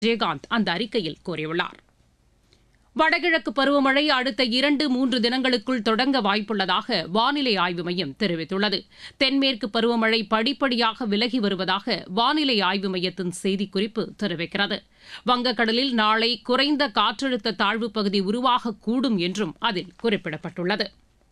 விஜயகாந்த் அந்த அறிக்கையில் கூறியுள்ளார் வடகிழக்கு பருவமழை அடுத்த இரண்டு மூன்று தினங்களுக்குள் தொடங்க வாய்ப்புள்ளதாக வானிலை ஆய்வு மையம் தெரிவித்துள்ளது தென்மேற்கு பருவமழை படிப்படியாக விலகி வருவதாக வானிலை ஆய்வு மையத்தின் செய்திக்குறிப்பு தெரிவிக்கிறது வங்கக்கடலில் நாளை குறைந்த காற்றழுத்த தாழ்வுப் பகுதி உருவாகக்கூடும் என்றும் அதில் குறிப்பிடப்பட்டுள்ளது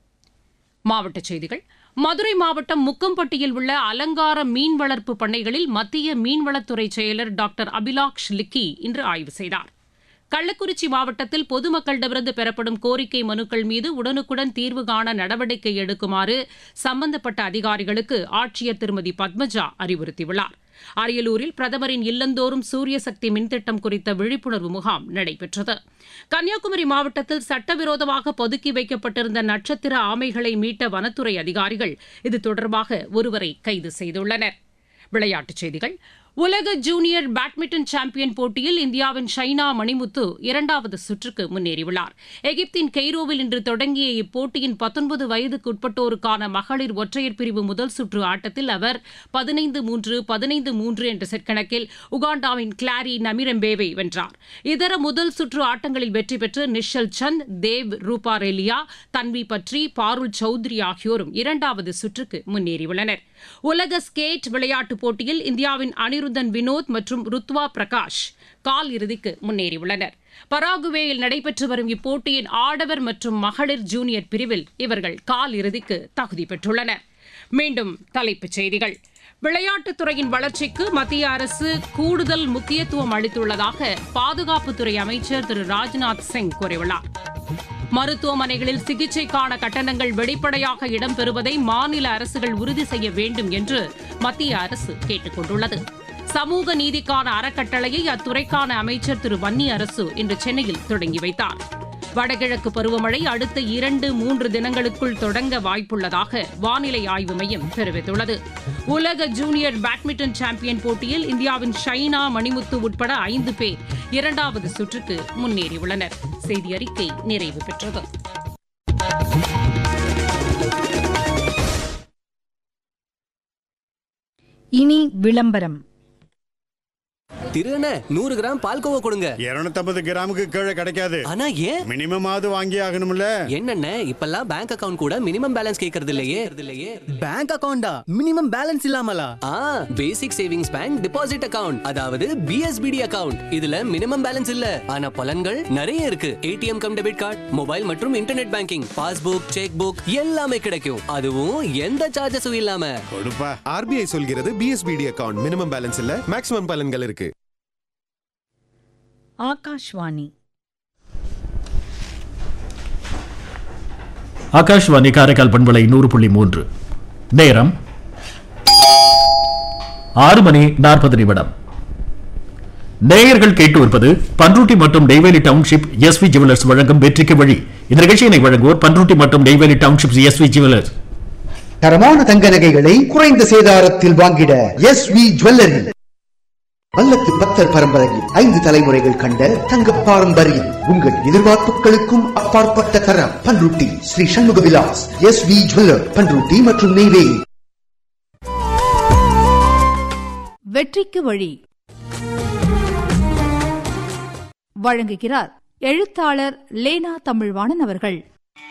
மாவட்டச் செய்திகள் மதுரை மாவட்டம் முக்கம்பட்டியில் உள்ள அலங்கார மீன் வளர்ப்பு பண்ணைகளில் மத்திய மீன்வளத்துறை செயலர் டாக்டர் அபிலாக்ஷ் லிக்கி இன்று ஆய்வு செய்தார் கள்ளக்குறிச்சி மாவட்டத்தில் பொதுமக்களிடமிருந்து பெறப்படும் கோரிக்கை மனுக்கள் மீது உடனுக்குடன் தீர்வு காண நடவடிக்கை எடுக்குமாறு சம்பந்தப்பட்ட அதிகாரிகளுக்கு ஆட்சியர் திருமதி பத்மஜா அறிவுறுத்தியுள்ளார் அரியலூரில் பிரதமரின் இல்லந்தோறும் சூரிய சக்தி மின்திட்டம் குறித்த விழிப்புணர்வு முகாம் நடைபெற்றது கன்னியாகுமரி மாவட்டத்தில் சட்டவிரோதமாக பதுக்கி வைக்கப்பட்டிருந்த நட்சத்திர ஆமைகளை மீட்ட வனத்துறை அதிகாரிகள் இது தொடர்பாக ஒருவரை கைது செய்துள்ளனர் விளையாட்டுச் செய்திகள் உலக ஜூனியர் பேட்மிண்டன் சாம்பியன் போட்டியில் இந்தியாவின் ஷைனா மணிமுத்து இரண்டாவது சுற்றுக்கு முன்னேறியுள்ளார் எகிப்தின் கெய்ரோவில் இன்று தொடங்கிய இப்போட்டியின் பத்தொன்பது வயதுக்குட்பட்டோருக்கான மகளிர் ஒற்றையர் பிரிவு முதல் சுற்று ஆட்டத்தில் அவர் பதினைந்து மூன்று பதினைந்து மூன்று என்ற செட் கணக்கில் உகாண்டாவின் கிளாரி நமிரம்பேவை வென்றார் இதர முதல் சுற்று ஆட்டங்களில் வெற்றி பெற்று நிஷல் சந்த் தேவ் ரூபா ரெலியா தன்வி பட்ரி பாருல் சௌத்ரி ஆகியோரும் இரண்டாவது சுற்றுக்கு முன்னேறியுள்ளனர் உலக ஸ்கேட் விளையாட்டுப் போட்டியில் இந்தியாவின் அனிருத்தன் வினோத் மற்றும் ருத்வா பிரகாஷ் கால் இறுதிக்கு முன்னேறியுள்ளனர் பராகுவேயில் நடைபெற்று வரும் இப்போட்டியின் ஆடவர் மற்றும் மகளிர் ஜூனியர் பிரிவில் இவர்கள் கால் இறுதிக்கு தகுதி பெற்றுள்ளனர் மீண்டும் தலைப்புச் செய்திகள் விளையாட்டுத்துறையின் வளர்ச்சிக்கு மத்திய அரசு கூடுதல் முக்கியத்துவம் அளித்துள்ளதாக பாதுகாப்புத்துறை அமைச்சர் திரு ராஜ்நாத் சிங் கூறியுள்ளார் மருத்துவமனைகளில் சிகிச்சைக்கான கட்டணங்கள் வெளிப்படையாக இடம்பெறுவதை மாநில அரசுகள் உறுதி செய்ய வேண்டும் என்று மத்திய அரசு கேட்டுக் கொண்டுள்ளது சமூக நீதிக்கான அறக்கட்டளையை அத்துறைக்கான அமைச்சர் திரு வன்னி அரசு இன்று சென்னையில் தொடங்கி வைத்தார் வடகிழக்கு பருவமழை அடுத்த இரண்டு மூன்று தினங்களுக்குள் தொடங்க வாய்ப்புள்ளதாக வானிலை ஆய்வு மையம் தெரிவித்துள்ளது உலக ஜூனியர் பேட்மிண்டன் சாம்பியன் போட்டியில் இந்தியாவின் ஷைனா மணிமுத்து உட்பட ஐந்து பேர் இரண்டாவது சுற்றுக்கு முன்னேறியுள்ளனர் செய்தி அறிக்கை நிறைவு பெற்றது இனி விளம்பரம் திருண்ண நூறு கிராம் பால்கோவா கொடுங்க இருநூத்தம்பது கிராமுக்கு கீழே கிடைக்காது ஆனா ஏன் மினிமம் ஆவது வாங்கி ஆகணும்ல என்னண்ண இப்பெல்லாம் பேங்க் அக்கவுண்ட் கூட மினிமம் பேலன்ஸ் கேக்குறது இல்லையே இல்லையே பேங்க் அக்கவுண்டா மினிமம் பேலன்ஸ் இல்லாமலா ஆ basic savings bank deposit account அதாவது பிஎஸ்பிடி அக்கவுண்ட் இதுல மினிமம் பேலன்ஸ் இல்ல ஆனா பலன்கள் நிறைய இருக்கு ATM cum debit card mobile மற்றும் internet banking passbook cheque book எல்லாமே கிடைக்கும் அதுவும் எந்த சார்ஜஸும் இல்லாம கொடுப்பா ஆர்பிஐ சொல்கிறது பிஎஸ்பிடி அக்கவுண்ட் மினிமம் பேலன்ஸ் இல்ல மேக்ஸிமம் பலன்கள் இருக்கு ஆகாஷ்வாணி ஆகாஷ்வாணி காரைக்கால் பண்பலை நூறு புள்ளி மூன்று நேரம் ஆறு மணி நாற்பது நிமிடம் நேயர்கள் கேட்டு வருவது பன்ருட்டி மற்றும் நெய்வேலி டவுன்ஷிப் எஸ்வி ஜுவல்லர்ஸ் வழங்கும் வெற்றிக்கு வழி இந்த நிகழ்ச்சியினை வழங்குவோர் பன்ருட்டி மற்றும் நெய்வேலி டவுன்ஷிப் எஸ்வி ஜுவல்லர்ஸ் தரமான தங்க நகைகளை குறைந்த சேதாரத்தில் வாங்கிட எஸ் வி ஜுவல்லரி வல்லத்து பக்தர் பரம்பரையில் ஐந்து தலைமுறைகள் கண்ட தங்க பாரம்பரியம் உங்கள் எதிர்பார்ப்புகளுக்கும் அப்பாற்பட்ட தரம் Panruti Sri Shanmuga Vilas S V jeweller Panruti மற்றும் நெய்வேலி வெற்றிக்கு வழி வழங்குகிறார் எழுத்தாளர் லேனா தமிழ்வாணன் அவர்கள்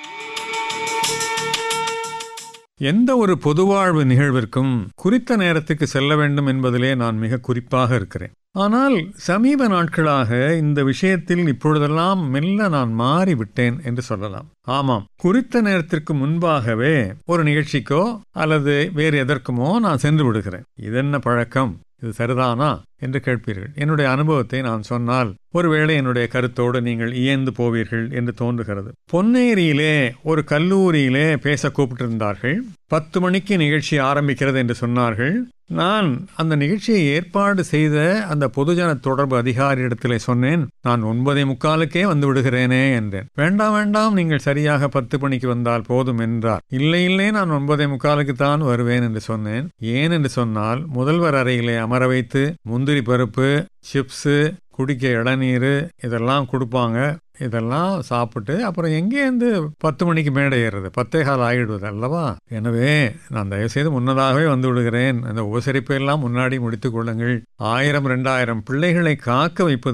எந்த ஒரு பொதுவாழ்வு நிகழ்விற்கும் குறித்த நேரத்துக்கு செல்ல வேண்டும் என்பதிலே நான் மிக குறிப்பாக இருக்கிறேன் ஆனால் சமீப நாட்களாக இந்த விஷயத்தில் இப்பொழுதெல்லாம் மெல்ல நான் மாறிவிட்டேன் என்று சொல்லலாம் ஆமாம் குறித்த நேரத்திற்கு முன்பாகவே ஒரு நிகழ்ச்சிக்கோ அல்லது வேறு எதற்குமோ நான் சென்று விடுகிறேன் இதென்ன பழக்கம் இது சரிதானா என்று கேட்பீர்கள் என்னுடைய அனுபவத்தை நான் சொன்னால் ஒருவேளை என்னுடைய கருத்தோடு நீங்கள் இயந்து போவீர்கள் என்று தோன்றுகிறது பொன்னேரியிலே ஒரு கல்லூரியிலே பேச கூப்பிட்டிருந்தார்கள் பத்து மணிக்கு நிகழ்ச்சி ஆரம்பிக்கிறது என்று சொன்னார்கள் நான் அந்த நிகழ்ச்சியை ஏற்பாடு செய்த அந்த பொதுஜன தொடர்பு அதிகாரியிடத்திலே சொன்னேன் நான் ஒன்பதே முக்காலுக்கே வந்து விடுகிறேனே என்றேன் வேண்டாம் வேண்டாம் நீங்கள் சரியாக பத்து மணிக்கு வந்தால் போதும் என்றார் இல்லை இல்லை நான் ஒன்பதே முக்காலுக்கு தான் வருவேன் என்று சொன்னேன் ஏன் என்று சொன்னால் முதல்வர் அறையிலே அமர வைத்து முந்திரி பருப்பு சிப்ஸு குடிக்க இளநீர் இதெல்லாம் கொடுப்பாங்க இதெல்லாம் சாப்பிட்டு அப்புறம் எங்கேருந்து பத்து மணிக்கு மேடை ஏறுறது பத்தே கால் ஆகிடுவது அல்லவா எனவே நான் தயவுசெய்து முன்னதாகவே வந்து விடுகிறேன் அந்த உபசரிப்பை எல்லாம் முன்னாடி முடித்துக் கொள்ளுங்கள் ஆயிரம் ரெண்டாயிரம் பிள்ளைகளை காக்க வைப்பது